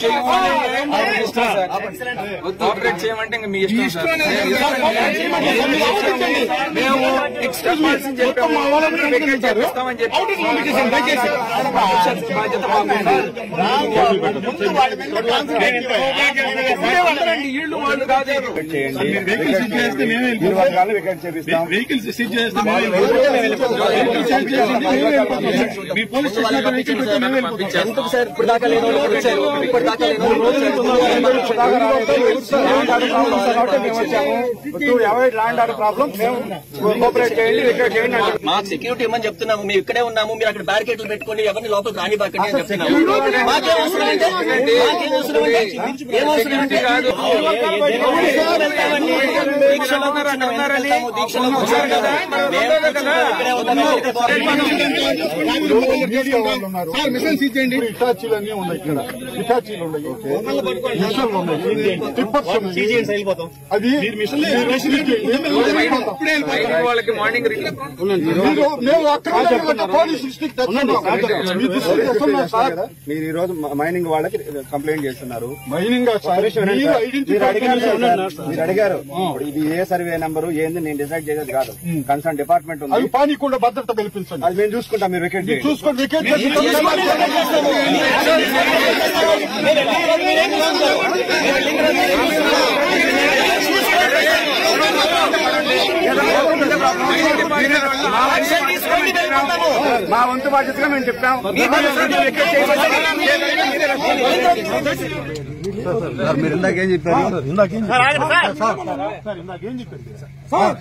Cooperate చేయమంటే ఇంకా మీ ఇష్టం సార్ మేము చెప్పాల్సింది చెప్పాము వెకేట్ చేపిస్తామని చెప్పి బాధ్యత మాకుంది. ఇప్పుడే వదలండి, వీళ్ళు వాళ్ళు కాదు చేయండి వెహికల్ సీజ్ చేస్తే మేమే ఇరు వెళ్ళిపోతాం. వర్గాలు వికెట్ చేపిస్తాం వెహికల్ సీజ్ చేస్తే మేమే వెళ్ళిపోతాం. వెహికల్ సీజ్ చేసింది మేమే వెళ్ళిపోతాం. మీ పోలీస్ స్టేషన్ దగ్గర వెహికల్ పెడితే మేమే వెళ్ళిపోతాం. ఎందుకు సార్ ఇప్పుడు దాకా లేని వాళ్ళు వచ్చారు ఇప్పుడు దాకా లేని వాళ్ళు అవాయిడ్ ల్యాండ్ ఆర్డర్ ప్రాబ్లం మేము కోఆపరేట్ చేయండి వికెట్ చేయండి అంటే మాకు సెక్యూరిటీ ఇవ్వమని చెప్తున్నాము మేము ఇక్కడే ఉన్నాము మీరు అక్కడ బ్యారికేడ్లు పెట్టుకోండి ఎవరిని లోపలికి రానివ్వకండి అని చెప్తున్నాము మాకేం అవసరం అంటే మాకేం అవసరం అంటే ఏం అవసరం అంటే వెళ్తామండి. దీక్షలో కూర్చున్నాం, వెళ్తాము, దీక్షలో కూర్చున్నాం కదా మేము ఇక్కడే ఉన్నాము. సార్ మిషన్ సీజ్ చేయండి ఇటాచీలు అన్నీ ఉన్నాయి ఇక్కడ ఇటాచీలు ఉన్నాయి మిషన్లు ఉన్నాయి టిప్పర్స్ ఉన్నాయి అది మీరు మిషన్ ఇచ్చేయండి. బయటికి వాళ్ళకి మార్నింగ్ రిలీఫ్ మీరు మేము అక్కడ పోలీస్ డిస్ట్రిక్ట్ తెచ్చుకున్నాం మీ దృష్టికి తెస్తున్నాం సార్ మీరు ఈ రోజు మైనింగ్ వాళ్ళకి కంప్లైంట్ చేస్తున్నారు మైనింగ్ గా సార్ మీరు మీరు ఐడెంటిఫై అడిగారు కదా సార్, మీరు అడిగారు ఇప్పుడు ఇది ఏ సర్వే నెంబరు ఏంది నేను డిసైడ్ చేసేది కాదు కన్సర్న్ డిపార్ట్మెంట్ అది ఉంది పానీకుండా భద్రత కల్పించండి అది మేము చూసుకుంటాం మీరు వికెట్ చేయండి చూసుకొని వికెట్ చేసి మా వంతు బాధ్యతగా మేము చెప్పాం మీరు ఇందాకేం చెప్పారు ఇందాకేం చెప్పారు సార్ సార్ ఇందాకేం చెప్పారు సార్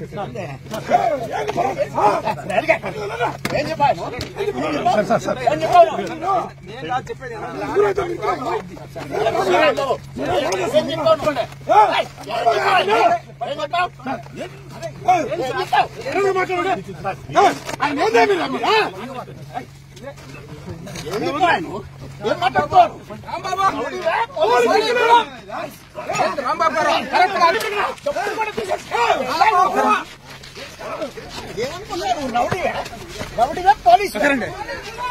సార్ సార్ రౌడీగా పోలీసు